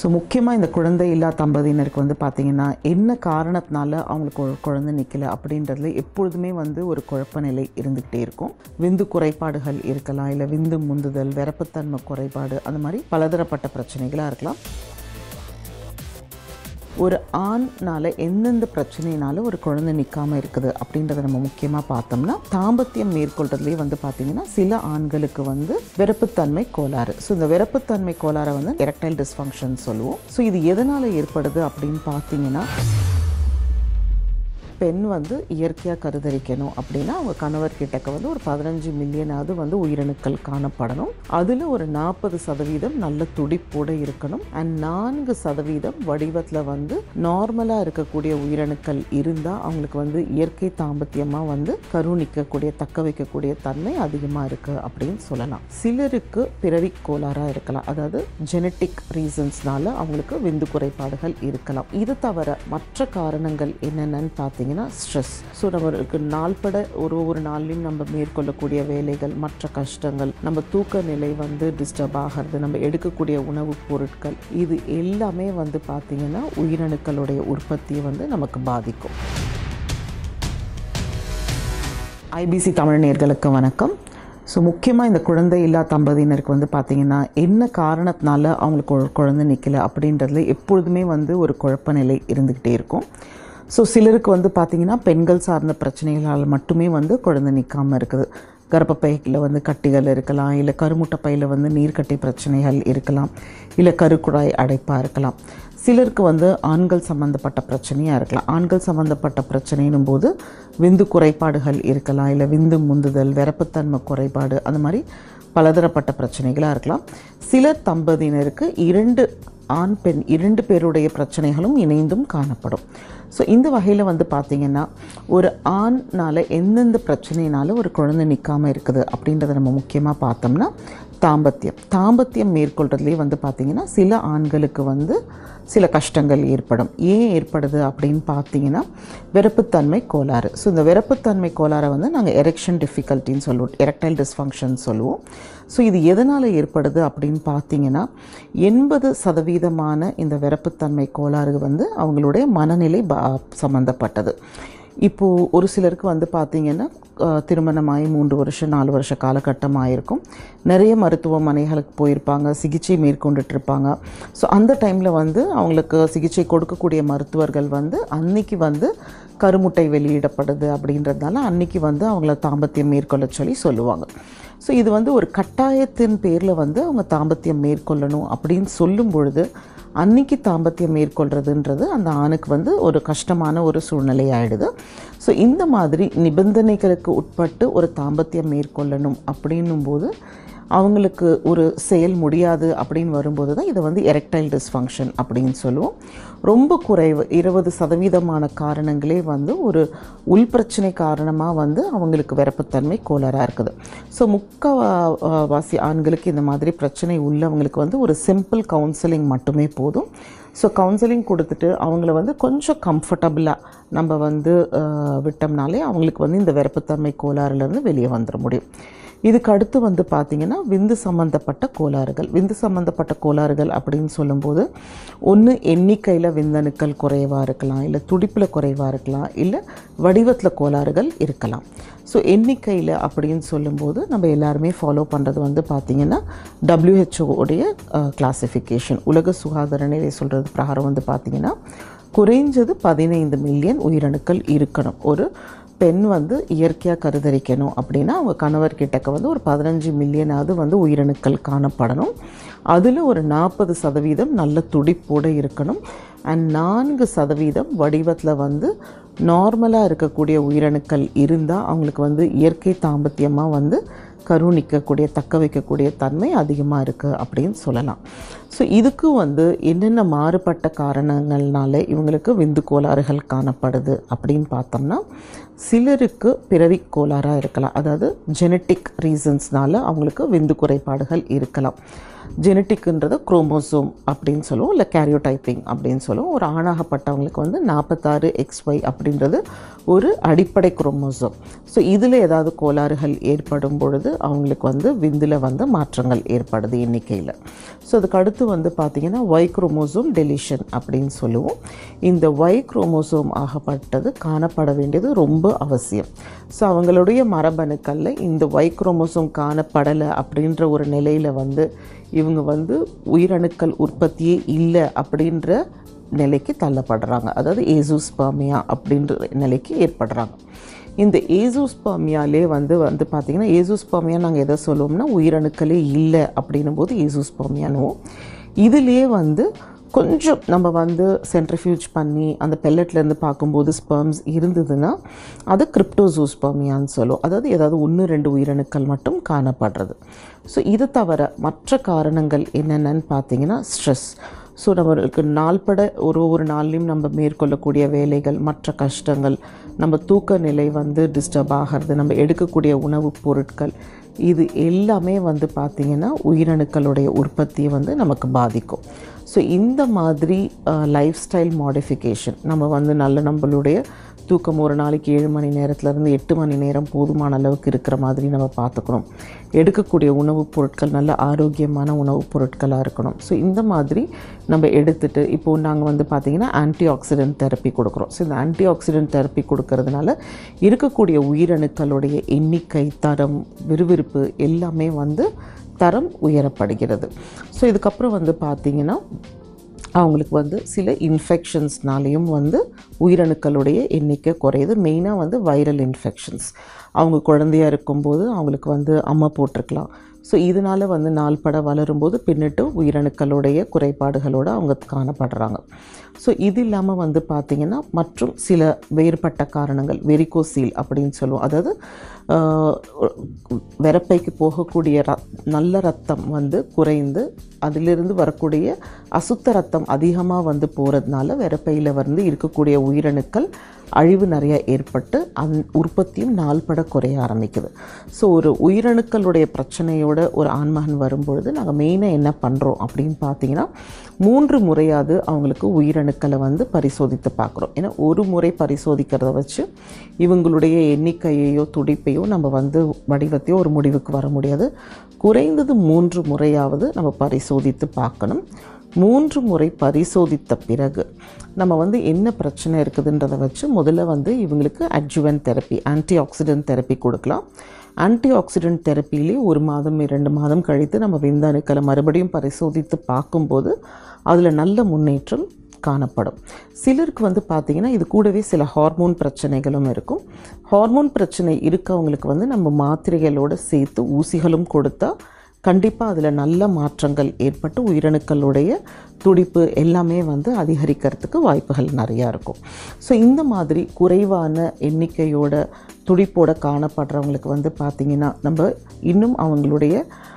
so முக்கியமாக இந்த குழந்தை இல்லா தம்பதியினருக்கு வந்து பார்த்திங்கன்னா என்ன காரணத்தினால அவங்களுக்கு ஒரு குழந்தை நிற்கல அப்படின்றதுல எப்பொழுதுமே வந்து ஒரு குழப்ப நிலை இருந்துக்கிட்டே இருக்கும் விந்து குறைபாடுகள் இருக்கலாம் இல்லை விந்து முந்துதல் விரப்புத்தன்மை குறைபாடு அந்த மாதிரி பலதரப்பட்ட பிரச்சனைகளாக இருக்கலாம் ஒரு ஆண்னால எந்தெந்த பிரச்சனைனால ஒரு குழந்தை நிற்காம இருக்குது அப்படின்றத நம்ம முக்கியமாக பார்த்தோம்னா தாம்பத்தியம் மேற்கொள்றதுலேயே வந்து பார்த்தீங்கன்னா சில ஆண்களுக்கு வந்து விரப்புத்தன்மை கோளாறு ஸோ இந்த விரப்புத்தன்மை கோளாறை வந்து எரக்டைல் டிஸ்ஃபங்க்ஷன் சொல்லுவோம் ஸோ இது எதனால் ஏற்படுது அப்படின்னு பார்த்தீங்கன்னா பெண் வந்து இயற்கையாக கருதரிக்கணும் அப்படின்னா அவங்க கணவர் கிட்டக்க வந்து ஒரு பதினஞ்சு மில்லியனாவது வந்து உயிரணுக்கள் காணப்படணும் அதில் ஒரு நாற்பது சதவீதம் நல்ல துடிப்போடு இருக்கணும் அண்ட் நான்கு சதவீதம் வடிவத்தில் வந்து நார்மலாக இருக்கக்கூடிய உயிரணுக்கள் இருந்தால் அவங்களுக்கு வந்து இயற்கை தாம்பத்தியமாக வந்து கருணிக்கக்கூடிய தக்க வைக்கக்கூடிய தன்மை அதிகமாக இருக்குது அப்படின்னு சொல்லலாம் சிலருக்கு பிறவி கோளாறாக இருக்கலாம் அதாவது ஜெனட்டிக் ரீசன்ஸ்னால அவங்களுக்கு விந்து குறைபாடுகள் இருக்கலாம் இது தவிர மற்ற காரணங்கள் என்னென்னு பார்த்தீங்கன்னா ஸ்ட்ரெஸ் ஸோ நம்மளுக்கு நாள்பட ஒரு ஒரு நாள்லையும் நம்ம மேற்கொள்ளக்கூடிய வேலைகள் மற்ற கஷ்டங்கள் நம்ம தூக்க நிலை வந்து டிஸ்டர்ப் ஆகிறது நம்ம எடுக்கக்கூடிய உணவுப் பொருட்கள் இது எல்லாமே வந்து பார்த்திங்கன்னா உயிரணுக்களுடைய உற்பத்தியை வந்து நமக்கு பாதிக்கும் ஐபிசி தமிழ் நேர்களுக்கு வணக்கம் ஸோ முக்கியமாக இந்த குழந்தை இல்லா தம்பதியினருக்கு வந்து பார்த்திங்கன்னா என்ன காரணத்தினால அவங்களுக்கு ஒரு குழந்தை நிற்கல அப்படின்றதுல எப்பொழுதுமே வந்து ஒரு குழப்ப நிலை இருந்துக்கிட்டே இருக்கும் ஸோ சிலருக்கு வந்து பார்த்திங்கன்னா பெண்கள் சார்ந்த பிரச்சனைகளால் மட்டுமே வந்து குழந்தை நிற்காமல் இருக்குது கர்ப்பப்பையில் வந்து கட்டிகள் இருக்கலாம் இல்லை கருமுட்டை பையில் வந்து நீர்க்கட்டி பிரச்சனைகள் இருக்கலாம் இல்லை கருக்குழாய் அடைப்பாக இருக்கலாம் சிலருக்கு வந்து ஆண்கள் சம்மந்தப்பட்ட பிரச்சனையாக இருக்கலாம் ஆண்கள் சம்மந்தப்பட்ட பிரச்சனைன்னும் போது விந்து குறைபாடுகள் இருக்கலாம் இல்லை விந்து முந்துதல் விரப்புத்தன்மை குறைபாடு அந்த மாதிரி பலதரப்பட்ட பிரச்சனைகளாக இருக்கலாம் சிலர் தம்பதியினருக்கு இரண்டு ஆண் பெண் இரண்டு பேருடைய பிரச்சனைகளும் இணைந்தும் காணப்படும் ஸோ இந்த வகையில் வந்து பார்த்திங்கன்னா ஒரு ஆண்னால் எந்தெந்த பிரச்சனைனால ஒரு குழந்தை நிற்காமல் இருக்குது அப்படின்றத நம்ம முக்கியமாக பார்த்தோம்னா தாம்பத்தியம் தாம்பத்தியம் மேற்கொள்றதுலேயே வந்து பார்த்திங்கன்னா சில ஆண்களுக்கு வந்து சில கஷ்டங்கள் ஏற்படும் ஏன் ஏற்படுது அப்படின்னு பார்த்தீங்கன்னா விரப்புத்தன்மை கோளாறு ஸோ இந்த விரப்புத்தன்மை கோளாறை வந்து நாங்கள் எரெக்ஷன் டிஃபிகல்ட்டின்னு சொல்லுவோம் எரெக்டைல் டிஸ்ஃபங்க்ஷன் சொல்லுவோம் ஸோ இது எதனால் ஏற்படுது அப்படின்னு பார்த்தீங்கன்னா எண்பது சதவீதமான இந்த விரப்புத்தன்மை கோளாறு வந்து அவங்களுடைய மனநிலை பா சம்மந்தப்பட்டது இப்போது ஒரு சிலருக்கு வந்து பார்த்திங்கன்னா திருமணமாகி மூன்று வருஷம் நாலு வருஷ காலகட்டம் ஆயிருக்கும் நிறைய மருத்துவமனைகளுக்கு போயிருப்பாங்க சிகிச்சை மேற்கொண்டுட்டு இருப்பாங்க ஸோ அந்த டைமில் வந்து அவங்களுக்கு சிகிச்சை கொடுக்கக்கூடிய மருத்துவர்கள் வந்து அன்னைக்கு வந்து கருமுட்டை வெளியிடப்படுது அப்படின்றதுனால அன்னைக்கு வந்து அவங்கள தாம்பத்தியம் மேற்கொள்ள சொல்லி சொல்லுவாங்க ஸோ இது வந்து ஒரு கட்டாயத்தின் பேரில் வந்து அவங்க தாம்பத்தியம் மேற்கொள்ளணும் அப்படின்னு சொல்லும் பொழுது அன்னைக்கு தாம்பத்தியம் மேற்கொள்கிறதுன்றது அந்த ஆணுக்கு வந்து ஒரு கஷ்டமான ஒரு சூழ்நிலை ஆகிடுது ஸோ இந்த மாதிரி நிபந்தனைகளுக்கு உட்பட்டு ஒரு தாம்பத்தியம் மேற்கொள்ளணும் அப்படின்னும் போது அவங்களுக்கு ஒரு செயல் முடியாது அப்படின்னு வரும்போது தான் இதை வந்து எரெக்டைல் டிஸ்ஃபங்க்ஷன் அப்படின்னு சொல்லுவோம் ரொம்ப குறைவு இருபது சதவீதமான காரணங்களே வந்து ஒரு உள் பிரச்சனை காரணமாக வந்து அவங்களுக்கு விரப்புத்தன்மை கோளாறாக இருக்குது ஸோ முக்க வாசி ஆண்களுக்கு இந்த மாதிரி பிரச்சனை உள்ளவங்களுக்கு வந்து ஒரு சிம்பிள் கவுன்சிலிங் மட்டுமே போதும் ஸோ கவுன்சிலிங் கொடுத்துட்டு அவங்கள வந்து கொஞ்சம் கம்ஃபர்டபுளாக நம்ம வந்து விட்டோம்னாலே அவங்களுக்கு வந்து இந்த விரப்புத்தன்மை கோளாறுலேருந்து வெளியே வந்துட முடியும் இதுக்கு அடுத்து வந்து பார்த்திங்கன்னா விந்து சம்மந்தப்பட்ட கோளாறுகள் விந்து சம்மந்தப்பட்ட கோளாறுகள் அப்படின்னு சொல்லும்போது ஒன்று எண்ணிக்கையில் விந்தணுக்கள் குறைவாக இருக்கலாம் இல்லை துடிப்பில் குறைவாக இருக்கலாம் இல்லை வடிவத்தில் கோளாறுகள் இருக்கலாம் ஸோ எண்ணிக்கையில் அப்படின்னு சொல்லும்போது நம்ம எல்லாருமே ஃபாலோ பண்ணுறது வந்து பார்த்திங்கன்னா டபிள்யூஹெச்ஓடைய கிளாசிஃபிகேஷன் உலக சுகாதார நிலை சொல்கிறது பிரகாரம் வந்து பார்த்திங்கன்னா குறைஞ்சது பதினைந்து மில்லியன் உயிரணுக்கள் இருக்கணும் ஒரு பெண் வந்து இயற்கையாக கருதரிக்கணும் அப்படின்னா அவங்க கணவர் கிட்டக்க வந்து ஒரு பதினஞ்சு மில்லியனாவது வந்து உயிரணுக்கள் காணப்படணும் அதில் ஒரு நாற்பது சதவீதம் நல்ல துடிப்போடு இருக்கணும் அண்ட் நான்கு சதவீதம் வடிவத்தில் வந்து நார்மலாக இருக்கக்கூடிய உயிரணுக்கள் இருந்தால் அவங்களுக்கு வந்து இயற்கை தாம்பத்தியமாக வந்து கருணிக்கக்கூடிய தக்க வைக்கக்கூடிய தன்மை அதிகமாக இருக்குது அப்படின்னு சொல்லலாம் ஸோ இதுக்கு வந்து என்னென்ன மாறுபட்ட காரணங்கள்னால இவங்களுக்கு விந்து கோளாறுகள் காணப்படுது அப்படின்னு பார்த்தோம்னா சிலருக்கு பிறவி கோளாறாக இருக்கலாம் அதாவது ஜெனட்டிக் ரீசன்ஸ்னால அவங்களுக்கு விந்து குறைபாடுகள் இருக்கலாம் ஜெனட்டிக்ன்றது குரோமோசோம் அப்படின்னு சொல்லுவோம் இல்லை கேரியோடைப்பிங் அப்படின்னு சொல்லுவோம் ஒரு ஆணாகப்பட்டவங்களுக்கு வந்து நாற்பத்தாறு எக்ஸ் ஒய் அப்படின்றது ஒரு அடிப்படை குரோமோசோம் ஸோ இதில் ஏதாவது கோளாறுகள் ஏற்படும் பொழுது அவங்களுக்கு வந்து விந்தில் வந்து மாற்றங்கள் ஏற்படுது எண்ணிக்கையில் ஸோ அதுக்கு அடுத்து அடுத்து வந்து பார்த்திங்கன்னா ஒய் குரோமோசோம் டெலிஷன் அப்படின்னு சொல்லுவோம் இந்த ஒய் குரோமோசோம் ஆகப்பட்டது காணப்பட வேண்டியது ரொம்ப அவசியம் ஸோ அவங்களுடைய மரபணுக்களில் இந்த ஒய் குரோமோசோம் காணப்படலை அப்படின்ற ஒரு நிலையில் வந்து இவங்க வந்து உயிரணுக்கள் உற்பத்தியே இல்லை அப்படின்ற நிலைக்கு தள்ளப்படுறாங்க அதாவது ஏசூஸ்பாமியா அப்படின்ற நிலைக்கு ஏற்படுறாங்க இந்த ஏசூஸ்பாமியாலே வந்து வந்து பார்த்திங்கன்னா ஏசூஸ்பாமியா நாங்கள் எதை சொல்லுவோம்னா உயிரணுக்களே இல்லை அப்படின்னும் போது ஏசூஸ்பாமியானுவோம் இதுலேயே வந்து கொஞ்சம் நம்ம வந்து சென்ட்ரிஃபியூஜ் பண்ணி அந்த பெல்லட்லேருந்து பார்க்கும்போது ஸ்பெர்ம்ஸ் இருந்ததுன்னா அது கிரிப்டோசூஸ்பர்மியான்னு சொல்லுவோம் அதாவது ஏதாவது ஒன்று ரெண்டு உயிரணுக்கள் மட்டும் காணப்படுறது ஸோ இது தவிர மற்ற காரணங்கள் என்னென்னு பார்த்தீங்கன்னா ஸ்ட்ரெஸ் ஸோ நம்மளுக்கு நாள்பட ஒரு ஒரு நாள்லையும் நம்ம மேற்கொள்ளக்கூடிய வேலைகள் மற்ற கஷ்டங்கள் நம்ம தூக்க நிலை வந்து டிஸ்டர்ப் ஆகிறது நம்ம எடுக்கக்கூடிய உணவுப் பொருட்கள் இது எல்லாமே வந்து பார்த்திங்கன்னா உயிரணுக்களுடைய உற்பத்தியை வந்து நமக்கு பாதிக்கும் ஸோ இந்த மாதிரி லைஃப் ஸ்டைல் மாடிஃபிகேஷன் நம்ம வந்து நல்ல நம்மளுடைய தூக்கம் ஒரு நாளைக்கு ஏழு மணி நேரத்துலேருந்து எட்டு மணி நேரம் போதுமான அளவுக்கு இருக்கிற மாதிரி நம்ம பார்த்துக்கணும் எடுக்கக்கூடிய உணவுப் பொருட்கள் நல்ல ஆரோக்கியமான உணவுப் பொருட்களாக இருக்கணும் ஸோ இந்த மாதிரி நம்ம எடுத்துட்டு இப்போது நாங்கள் வந்து பார்த்திங்கன்னா ஆன்டி ஆக்சிடென்ட் தெரப்பி கொடுக்குறோம் ஸோ இந்த ஆன்டி ஆக்சிடென்ட் தெரப்பி கொடுக்கறதுனால இருக்கக்கூடிய உயிரணுக்களுடைய எண்ணிக்கை தரம் விறுவிறுப்பு எல்லாமே வந்து தரம் உயரப்படுகிறது ஸோ இதுக்கப்புறம் வந்து பார்த்திங்கன்னா அவங்களுக்கு வந்து சில இன்ஃபெக்ஷன்ஸ்னாலேயும் வந்து உயிரணுக்களுடைய எண்ணிக்கை குறையுது மெயினாக வந்து வைரல் இன்ஃபெக்ஷன்ஸ் அவங்க குழந்தையா இருக்கும்போது அவங்களுக்கு வந்து அம்மா போட்டிருக்கலாம் ஸோ இதனால் வந்து நாள்பட வளரும்போது பின்னிட்டு உயிரணுக்களுடைய குறைபாடுகளோடு அவங்க காணப்படுறாங்க ஸோ இது இல்லாமல் வந்து பார்த்திங்கன்னா மற்றும் சில வேறுபட்ட காரணங்கள் வெரிகோசீல் அப்படின்னு சொல்லுவோம் அதாவது ஆஹ், விரப்பைக்கு போகக்கூடிய ர நல்ல ரத்தம் வந்து குறைந்து அதிலிருந்து வரக்கூடிய அசுத்த ரத்தம் அதிகமாக வந்து போகிறதுனால விரப்பையில் வந்து இருக்கக்கூடிய உயிரணுக்கள் அழிவு நிறைய ஏற்பட்டு அந் உற்பத்தியும் நாள்பட குறைய ஆரம்பிக்குது ஸோ ஒரு உயிரணுக்களுடைய பிரச்சனையோட ஒரு ஆண்மகன் வரும்பொழுது நாங்கள் மெயினாக என்ன பண்ணுறோம் அப்படின்னு பார்த்தீங்கன்னா மூன்று முறையாவது அவங்களுக்கு உயிரணுக்களை வந்து பரிசோதித்து பார்க்குறோம் ஏன்னா ஒரு முறை பரிசோதிக்கிறத வச்சு இவங்களுடைய எண்ணிக்கையையோ துடிப்பையோ நம்ம வந்து வடிவத்தையோ ஒரு முடிவுக்கு வர முடியாது குறைந்தது மூன்று முறையாவது நம்ம பரிசோதித்து பார்க்கணும் மூன்று முறை பரிசோதித்த பிறகு நம்ம வந்து என்ன பிரச்சனை இருக்குதுன்றதை வச்சு முதல்ல வந்து இவங்களுக்கு adjuvant therapy antioxidant therapy கொடுக்கலாம் ஆன்டி ஆக்சிடென்ட் தெரப்பிலே ஒரு மாதம் இரண்டு மாதம் கழித்து நம்ம விந்தணுக்களை மறுபடியும் பரிசோதித்து பார்க்கும்போது அதில் நல்ல முன்னேற்றம் காணப்படும் சிலருக்கு வந்து பார்த்திங்கன்னா இது கூடவே சில ஹார்மோன் பிரச்சனைகளும் இருக்கும் ஹார்மோன் பிரச்சனை இருக்கவங்களுக்கு வந்து நம்ம மாத்திரைகளோடு சேர்த்து ஊசிகளும் கொடுத்தா கண்டிப்பாக அதில் நல்ல மாற்றங்கள் ஏற்பட்டு உயிரணுக்களுடைய துடிப்பு எல்லாமே வந்து அதிகரிக்கிறதுக்கு வாய்ப்புகள் நிறையா இருக்கும் ஸோ இந்த மாதிரி குறைவான எண்ணிக்கையோட துடிப்போட காணப்படுறவங்களுக்கு வந்து பார்த்திங்கன்னா நம்ம இன்னும் அவங்களுடைய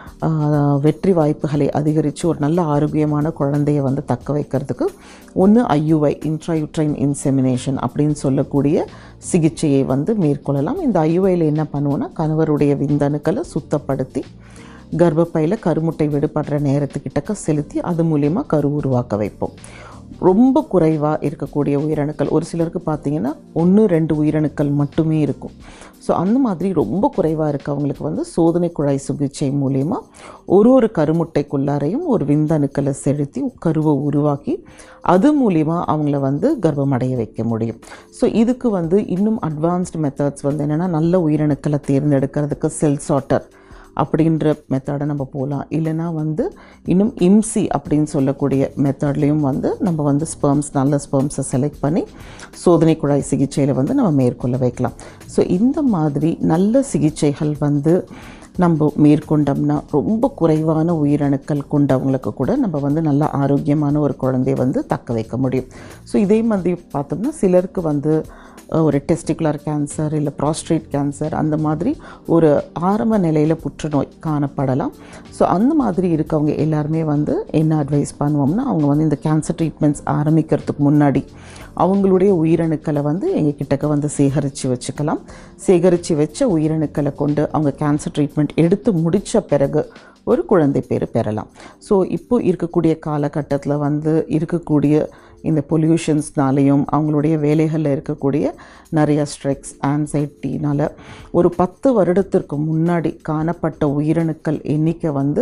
ஆஹ், வெற்றி வாய்ப்புகளை அதிகரித்து ஒரு நல்ல ஆரோக்கியமான குழந்தைய வந்து தக்க வைக்கிறதுக்கு ஒன்று ஐயுஐ இன்ட்ராயுட்ரைன் இன்செமினேஷன் அப்படின்னு சொல்லக்கூடிய சிகிச்சையை வந்து மேற்கொள்ளலாம் இந்த ஐயுஐயில் என்ன பண்ணுவோன்னா கணவருடைய விந்தணுக்களை சுத்தப்படுத்தி கர்ப்பப்பையில் கருமுட்டை விடுபடுற நேரத்துக்கிட்டக்க செலுத்தி அது மூலிமா கரு உருவாக்க வைப்போம் ரொம்ப குறைவாக இருக்கக்கூடிய உயிரணுக்கள் ஒரு சிலருக்கு பார்த்தீங்கன்னா ஒன்று ரெண்டு உயிரணுக்கள் மட்டுமே இருக்கும் ஸோ அந்த மாதிரி ரொம்ப குறைவாக இருக்கவங்களுக்கு வந்து சோதனை குழாய் சிகிச்சை மூலிமா ஒரு ஒரு கருமுட்டைக்குள்ளாரையும் ஒரு விந்தணுக்களை செலுத்தி கருவை உருவாக்கி அது மூலிமா அவங்கள வந்து கர்ப்பமடைய வைக்க முடியும் ஸோ இதுக்கு வந்து இன்னும் அட்வான்ஸ்டு மெத்தட்ஸ் வந்து என்னென்னா நல்ல உயிரணுக்களை தேர்ந்தெடுக்கிறதுக்கு செல் சார்ட்டர் அப்படின்ற மெத்தடை நம்ம போகலாம் இல்லைன்னா வந்து இன்னும் இம்சி அப்படின்னு சொல்லக்கூடிய மெத்தட்லேயும் வந்து நம்ம வந்து ஸ்பெர்ம்ஸ் நல்ல ஸ்பெர்ம்ஸை செலக்ட் பண்ணி சோதனை குழாய் சிகிச்சையில் வந்து நம்ம மேற்கொள்ள வைக்கலாம் ஸோ இந்த மாதிரி நல்ல சிகிச்சைகள் வந்து நம்ம மேற்கொண்டோம்னா ரொம்ப குறைவான உயிரணுக்கள் கொண்டவங்களுக்கு கூட நம்ம வந்து நல்ல ஆரோக்கியமான ஒரு குழந்தைய வந்து தக்க வைக்க முடியும் ஸோ இதே மாதிரி பார்த்தோம்னா சிலருக்கு வந்து அஹ், ஒரு டெஸ்டிகுலர் கேன்சர் இல்லை ப்ராஸ்ட்ரேட் கேன்சர் அந்த மாதிரி ஒரு ஆரம்ப நிலையில் புற்றுநோய் காணப்படலாம் ஸோ அந்த மாதிரி இருக்கவங்க எல்லாருமே வந்து என்ன அட்வைஸ் பண்ணுவோம்னா அவங்க வந்து இந்த கேன்சர் ட்ரீட்மெண்ட்ஸ் ஆரம்பிக்கிறதுக்கு முன்னாடி அவங்களுடைய உயிரணுக்களை வந்து எங்கள் கிட்டக்க வந்து சேகரித்து வச்சுக்கலாம் சேகரித்து வச்ச உயிரணுக்களை கொண்டு அவங்க கேன்சர் ட்ரீட்மெண்ட் எடுத்து முடித்த பிறகு ஒரு குழந்தை பேர் பெறலாம் ஸோ இப்போ இருக்கக்கூடிய காலகட்டத்தில் வந்து இருக்கக்கூடிய இந்த பொல்யூஷன்ஸ்னாலேயும் அவங்களுடைய வேலைகளில் இருக்கக்கூடிய நிறைய ஸ்ட்ரெக்ஸ் ஆன்சைட்டினால் ஒரு பத்து வருடத்திற்கு முன்னாடி காணப்பட்ட உயிரணுக்கள் எண்ணிக்கை வந்து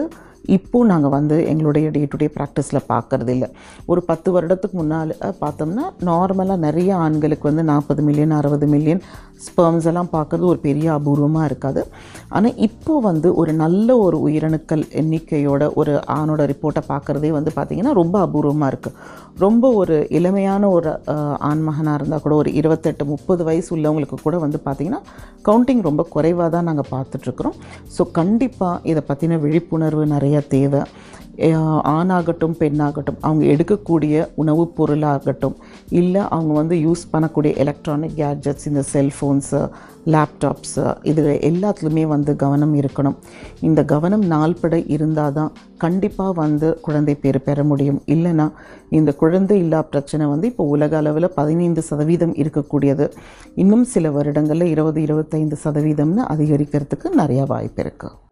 இப்போது நாங்கள் வந்து எங்களுடைய டே டு டே ப்ராக்டிஸில் பார்க்குறது இல்லை ஒரு பத்து வருடத்துக்கு முன்னால் பார்த்தோம்னா நார்மலாக நிறைய ஆண்களுக்கு வந்து நாற்பது மில்லியன் அறுபது மில்லியன் ஸ்பெர்ம்ஸ் எல்லாம் பார்க்குறது ஒரு பெரிய அபூர்வமாக இருக்காது ஆனால் இப்போ வந்து ஒரு நல்ல ஒரு உயிரணுக்கள் எண்ணிக்கையோட ஒரு ஆணோட ரிப்போர்ட்டை பார்க்குறதே வந்து பார்த்திங்கன்னா ரொம்ப அபூர்வமாக இருக்குது ரொம்ப ஒரு இளமையான ஒரு அஹ், ஆண்மகனாக இருந்தால் கூட ஒரு இருபத்தெட்டு முப்பது வயசு உள்ளவங்களுக்கு கூட வந்து பார்த்திங்கன்னா கவுண்டிங் ரொம்ப குறைவாக தான் நாங்கள் பார்த்துட்ருக்குறோம் ஸோ கண்டிப்பாக இதை பற்றின விழிப்புணர்வு நிறைய தேவை அஹ், ஆணாகட்டும் பெண்ணாகட்டும் அவங்க எடுக்கக்கூடிய உணவுப் பொருளாகட்டும் இல்லை அவங்க வந்து யூஸ் பண்ணக்கூடிய எலக்ட்ரானிக் கேட்ஜெட்ஸ் இந்த செல்ஃபோன்ஸு லேப்டாப்ஸு இது எல்லாத்துலேயுமே வந்து கவனம் இருக்கணும் இந்த கவனம் நாள்பட இருந்தால் தான் கண்டிப்பாக வந்து குழந்தை பேர் பெற முடியும் இல்லைன்னா இந்த குழந்தை இல்லா பிரச்சனை வந்து இப்போ உலக அளவில் பதினைந்து சதவீதம் இருக்கக்கூடியது இன்னும் சில வருடங்களில் இருபது இருபத்தைந்து சதவீதம்னு அதிகரிக்கிறதுக்கு நிறையா வாய்ப்பு இருக்குது